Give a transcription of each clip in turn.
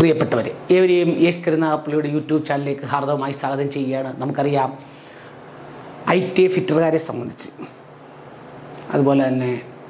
പ്രിയപ്പെട്ടവർ ഏവരെയും yes കരുനാഗപ്പള്ളിയുടെ YouTube ചാനലിലേക്ക് ഹാർദവമായി സ്വാഗതം ചെയ്യുകയാണ് നമുക്കറിയാം ഐ ടി ഐ ഫിറ്ററുകാരെ സംബന്ധിച്ച് അതുപോലെ തന്നെ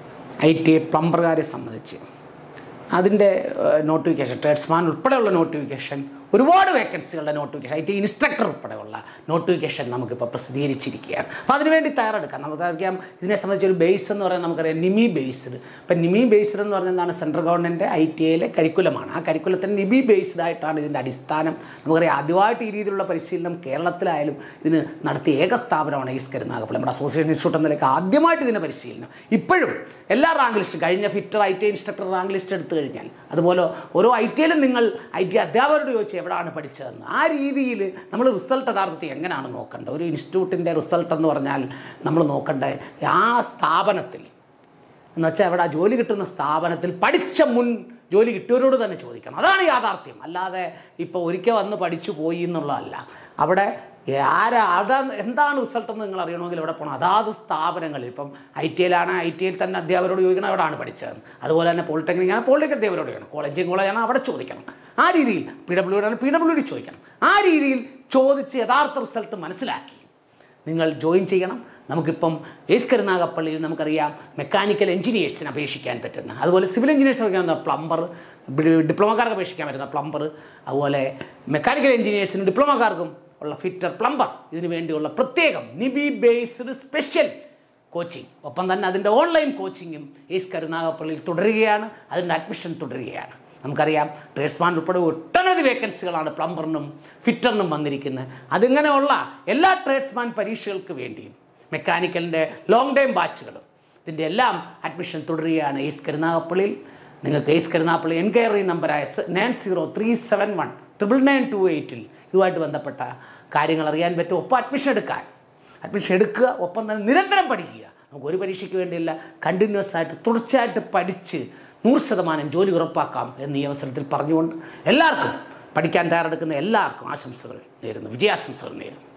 ഐ ടി ഐ പ്ലംബർകാരെ സംബന്ധിച്ച് അതിൻ്റെ നോട്ടിഫിക്കേഷൻ ട്രേഡ്സ്മാൻ ഉൾപ്പെടെയുള്ള നോട്ടിഫിക്കേഷൻ ഒരുപാട് വേക്കൻസികളുടെ നോട്ടിഫിക്കേഷൻ ഐ ടി ഇൻസ്ട്രക്ടർ ഉൾപ്പെടെയുള്ള നോട്ടിഫിക്കേഷൻ നമുക്കിപ്പോൾ പ്രസിദ്ധീകരിച്ചിരിക്കുകയാണ് അപ്പോൾ അതിനുവേണ്ടി തയ്യാറെടുക്കാം നമുക്കറിയാം ഇതിനെ സംബന്ധിച്ച് ഒരു ബേസ് എന്ന് പറയുന്നത് നമുക്കറിയാം നിമി ബേസ്ഡ് ഇപ്പം നിമി ബേസ്ഡ് എന്ന് പറയുന്നത് എന്താണ് സെൻട്രൽ ഗവൺമെൻറ് ഐ ടി ഐയിലെ കരിക്കുലമാണ് ആ കരിക്കുലത്തിന് നിമി ബേസ്ഡ് ആയിട്ടാണ് ഇതിൻ്റെ അടിസ്ഥാനം നമുക്കറിയാം ആദ്യമായിട്ട് ഈ രീതിയിലുള്ള പരിശീലനം കേരളത്തിലായാലും ഇതിന് നടത്തിയ ഏക സ്ഥാപനമാണ് ഈസ് കരുനാഗപ്പള്ളി നമ്മുടെ അസോസിയേഷൻ ഇൻസ്റ്റിറ്റ്യൂട്ട് എന്ന നിലയ്ക്ക് ആദ്യമായിട്ട് ഇതിൻ്റെ പരിശീലനം ഇപ്പോഴും എല്ലാ റാങ്ക് ലിസ്റ്റും കഴിഞ്ഞ fitter I T instructor rank list എടുത്തു കഴിഞ്ഞാൽ അതുപോലെ ഓരോ ഐ ടി ഐയിലും നിങ്ങൾ ഐ ടി അധ്യാപകരോട് ചോദിച്ചാൽ എവിടെയാണ് പഠിച്ചതെന്ന് ആ രീതിയിൽ നമ്മൾ റിസൾട്ട് യഥാർത്ഥത്തിൽ എങ്ങനെയാണ് നോക്കേണ്ടത് ഒരു ഇൻസ്റ്റിറ്റ്യൂട്ടിൻ്റെ റിസൾട്ട് എന്ന് പറഞ്ഞാൽ നമ്മൾ നോക്കേണ്ടത് ആ സ്ഥാപനത്തിൽ എന്ന് വെച്ചാൽ അവിടെ ആ ജോലി കിട്ടുന്ന സ്ഥാപനത്തിൽ പഠിച്ച മുൻ ജോലി കിട്ടിയവരോട് തന്നെ ചോദിക്കണം അതാണ് യാഥാർത്ഥ്യം അല്ലാതെ ഇപ്പോൾ ഒരിക്കൽ വന്ന് പഠിച്ചു പോയി എന്നുള്ളതല്ല അവിടെ ആരാ അതാ എന്താണ് റിസൾട്ട് എന്ന് നിങ്ങൾ അറിയണമെങ്കിൽ ഇവിടെ പോകണം അതാത് സ്ഥാപനങ്ങളിൽ ഇപ്പം ഐ ടി ഐയിലാണ് ഐ ടി ഐയിൽ തന്നെ അധ്യാപകരോട് ചോദിക്കണം എവിടെയാണ് പഠിച്ചത് അതുപോലെ തന്നെ പോളിടെക്നിക് ആണ് പോളിടെക്നിക് അധ്യാപകരോട് ചോദിക്കണം കോളേജ് കോളേജാണ് അവിടെ ചോദിക്കണം ആ രീതിയിൽ പി ഡബ്ല്യു ആണ് പി ഡബ്ല്യു ഡി ചോദിക്കണം ആ രീതിയിൽ ചോദിച്ച് യഥാർത്ഥ റിസൾട്ട് മനസ്സിലാക്കി നിങ്ങൾ ജോയിൻ ചെയ്യണം നമുക്കിപ്പം എസ് കരുനാഗപ്പള്ളിയിൽ നമുക്കറിയാം മെക്കാനിക്കൽ എഞ്ചിനീയേഴ്സിന് അപേക്ഷിക്കാൻ പറ്റുന്ന അതുപോലെ സിവിൽ എഞ്ചിനീയേഴ്സിന് അപേക്ഷിക്കുന്ന പ്ലംബർ ഡിപ്ലോമക്കാർക്ക് അപേക്ഷിക്കാൻ പറ്റുന്ന പ്ലംബർ അതുപോലെ മെക്കാനിക്കൽ എഞ്ചിനീയേഴ്സിനും ഡിപ്ലോമക്കാർക്കും ഉള്ള ഫിറ്റർ പ്ലംബർ ഇതിനു വേണ്ടിയുള്ള പ്രത്യേകം നിബി ബേസ്ഡ് സ്പെഷ്യൽ കോച്ചിങ് ഒപ്പം തന്നെ അതിൻ്റെ ഓൺലൈൻ കോച്ചിങ്ങും എസ് കരുനാഗപ്പള്ളിയിൽ തുടരുകയാണ് അതിൻ്റെ അഡ്മിഷൻ തുടരുകയാണ് നമുക്കറിയാം ട്രേഡ്സ്മാൻ ഉൾപ്പെടെ ഒട്ടനവധി വേക്കൻസികളാണ് പ്ലംബറിനും ഫിറ്ററിനും വന്നിരിക്കുന്നത് അതിങ്ങനെയുള്ള എല്ലാ ട്രേഡ്സ്മാൻ പരീക്ഷകൾക്ക് വേണ്ടിയും മെക്കാനിക്കലിൻ്റെ ലോങ് ടൈം ബാച്ചുകളും ഇതിൻ്റെ എല്ലാം അഡ്മിഷൻ തുടരുകയാണ് എസ് കരുനാഗപ്പള്ളിയിൽ നിങ്ങൾക്ക് എസ് കരുനാഗപ്പള്ളി എൻക്വയറി നമ്പറായ nine zero three seven one triple nine two എയ്റ്റിൽ ഇതുമായിട്ട് ബന്ധപ്പെട്ട കാര്യങ്ങൾ അറിയാൻ പറ്റും ഒപ്പം അഡ്മിഷൻ എടുക്കാൻ അഡ്മിഷൻ എടുക്കുക ഒപ്പം തന്നെ നിരന്തരം പഠിക്കുക നമുക്ക് ഒരു പരീക്ഷയ്ക്ക് വേണ്ടിയില്ല കണ്ടിന്യൂസ് ആയിട്ട് തുടർച്ചയായിട്ട് പഠിച്ച് നൂറ് ശതമാനം ജോലി ഉറപ്പാക്കാം എന്ന് ഈ അവസരത്തിൽ പറഞ്ഞുകൊണ്ട് എല്ലാവർക്കും പഠിക്കാൻ തയ്യാറെടുക്കുന്ന എല്ലാവർക്കും ആശംസകൾ നേരുന്നു വിജയാശംസകൾ നേരുന്നു